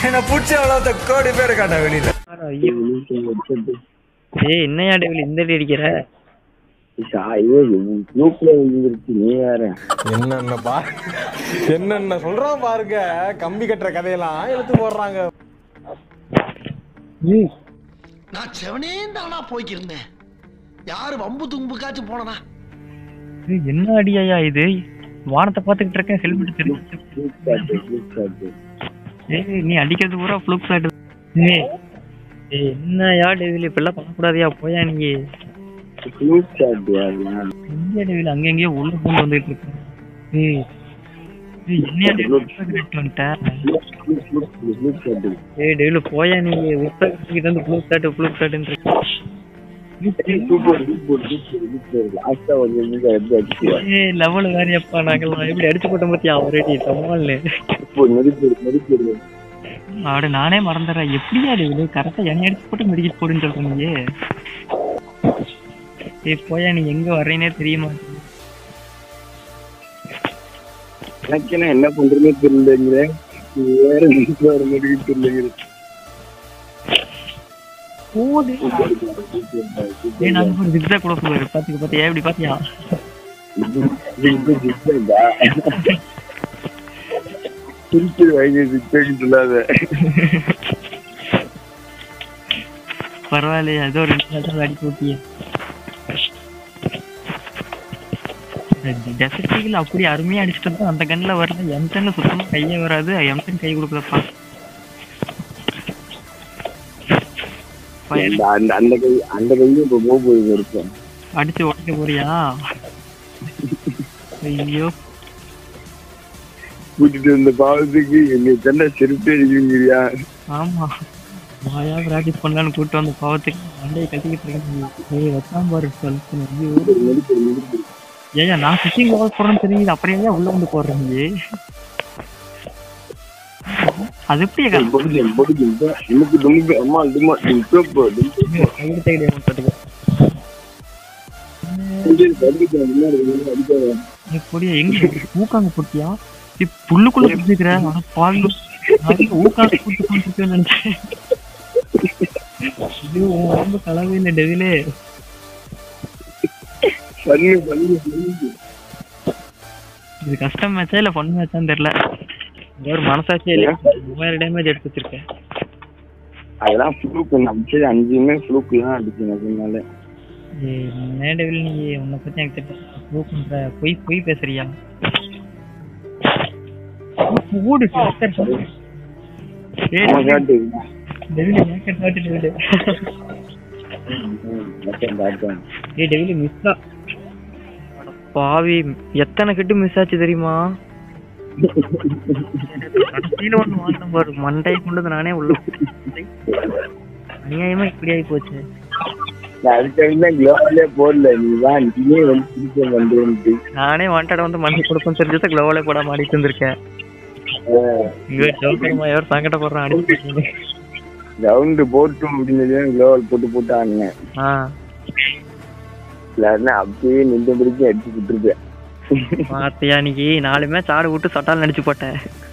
என்ன பிடிச்ச அவ்வளோ கோடி பேர் காட்ட வெளியில ஐயோ ஏய் என்னையா டேவில் இந்த அடி அடிக்கிற ஐயோ குரூப்ல இருந்துருச்சு நீ வேற என்னென்ன பா என்னென்ன சொல்றான் பாருங்க கம்பி கட்டுற கதையெல்லாம் எடுத்து போடுறாங்க ஏய் நான் செவனே தானா போய்க்கிருந்தேன் யாரு வம்பு தும்புக்காச்சும் போனனா ஏய், என்ன அடியாயா இது வானத்தை பார்த்துக்கிட்டு இருக்கேன் ஹெல்மெட் தெரிஞ்சு குரூப் காட்டு குரூப் காட்டு ஏய் நீ அடிக்கிறது பூரா ஃப்ளூக் ஷாட் ஏய் ஏய், என்னயா டேவில் இப்பெல்லாம் பண்ணக்கூடாதியா போயா நீ குரூப் காட்டு அதெல்லாம் இந்தியா டேவில் அங்கங்கேயோ உள்ள பூந்து வந்துட்டு இருக்கு ஏய் ஏய், என்னையா டேவில் வந்துட்டேன் குரூப் காட்டு ஏய் டேவில் போயா நீ உத்தரகிட்ட இருந்து ஃப்ளூக் ஷாட் ஃப்ளூக் ஷாட்னு சூப்பர் சூப்பர் சூப்பர் லாஸ்டா வந்து நீங்க எப்படி அடிச்சுவா ஏய் லெவல் வேறையப்பா நாங்கெல்லாம் எப்படி அடிச்சு போட்ட பத்தியா ஒரேடி தம்மால்னு இப்போ நெருப்பு நெருப்பு ஆடு நானே மறந்துடுறேன் எப்படியா டேவில் கரெக்டா என்னை அடிச்சு போட்டு மெடிக்கெட் போடுன்னு சொல்றேன் நீ ஏய் போயா நீ எங்க வர்றேனே தெரியுமா எனக்கு என்ன என்ன பண்றதுனே தெரியலங்கிற வேற வீட்டுல வர மாதிரி தெரியலங்கிற போது ஏய் நான் ஒரு ஜிக்ஸா கூட போவாரு பாத்துக்க பாத்தியா எப்படி பாத்தியா திருப்பி வாங்கி சிக்ஸாக்கு சொல்லாத பரவாயில்லையே ஏதோ ரெண்டு நாள் அடி போட்டியே டெசர்டிகள் அப்படி அருமையா அடிச்சிட்டு இருந்தா அந்த கண்ணுல வரல எம்டன்ல சுத்தமா கையே வராது எம்டன் கை கொடுக்குதப்பா அந்த அந்த அந்த கை அந்த கையும் இப்ப போக போகுது இருக்கும் அடிச்சு உடைக்க போறியா ஐயோ கூட்டிட்டு வந்த பாவத்துக்கு என்னை தண்டை செருப்பே அடிக்கிறீங்கயா ஆமா வாயா பிராக்டிஸ் பண்ணலான்னு கூப்பிட்டு வந்த பாவத்துக்கு மண்டையை கட்டிக்கிட்டு இருக்கேன் ஏய் வச்சாம் பாரு சொல்லுங்க ஐயோ நெருப்பு நெருப்பு ஏயா நான் ஃபிஷிங் லெவல் போடுறேன்னு தெரியுது அப்புறம் ஏன் உள்ள வந்து போடுறேன் நீ அது எப்படி பொடுக்கு பொடுக்கு நமக்கு துமுக்கு அம்மா தும்மா தும்பு கைடு கைடு பார்த்துக்கோ அடிக்காத நீ பொடியா எங்க ஊக்காங்க போட்டியா நீ புல்லுக்குள்ள புடிச்சுக்கிற ஆனா பால் ஊக்காங்க போட்டு போட்டுருக்கேன்னு நினைச்சேன் இது உன் உடம்பு கலவே இல்லை டெவிலே பண்ணு பண்ணு பண்ணு இது கஷ்டம் மேட்சா இல்ல ஃபன் மேட்சான்னு தெரியல ஏதோ ஒரு மனசாட்சியே இல்லை மூவாயிரம் டேமேஜ் எடுத்து வச்சிருக்கேன் அதெல்லாம் ஃப்ளூக்கு நம்ம அஞ்சுமே ஃப்ளூக்கு தான் அடிக்கும் அதனால ஏய், என்ன டெவில் நீ உன்னை பத்தி எனக்கு தெரியல ப்ரூவ் பண்ற பொய் பொய் பேசுறியா ஓடு ஏய் அவன் காட்டு டெவில் ஏக்கட் நாட்டு டெவில் மச்சான் பார்த்தேன் ஏய் டெவில் மிஸ் பாவி எத்தனை கிட்டு மிஸ் ஆச்சு தெரியுமா கடைசியில ஒண்ணு வாங்கின பாரு மண்டையை கொண்டு வந்து நானே உள்ள போட்டேன். அநியாயமா இப்படி ஆகி போச்சு நான் அதுக்காக தான் க்ளோவ்லே போடல நீ தான் நீயே வந்து திருப்பி வந்துட்டு நானே வாண்டட வந்து மண்ணை கொடுக்கும் தெரிஞ்சதை க்ளோவலே போட மாடிட்டு இருந்திருக்கேன் ஐயோ ஜோக்கரமா எவர் சங்கடப்படுறான் அடிச்சு ரவுண்டு போட்டும் அப்படின்னு க்ளோவல் போட்டு போட்டு ஆடினேன் ஆ இல்லாருன்னா அப்படியே நின்ற பிடிக்கும் அடிச்சு விட்டுருப்பேன் பாத்தியா இன்னைக்கு நாலு மேட்ச் ஆடு விட்டு சட்டால் நடிச்சு போட்டேன்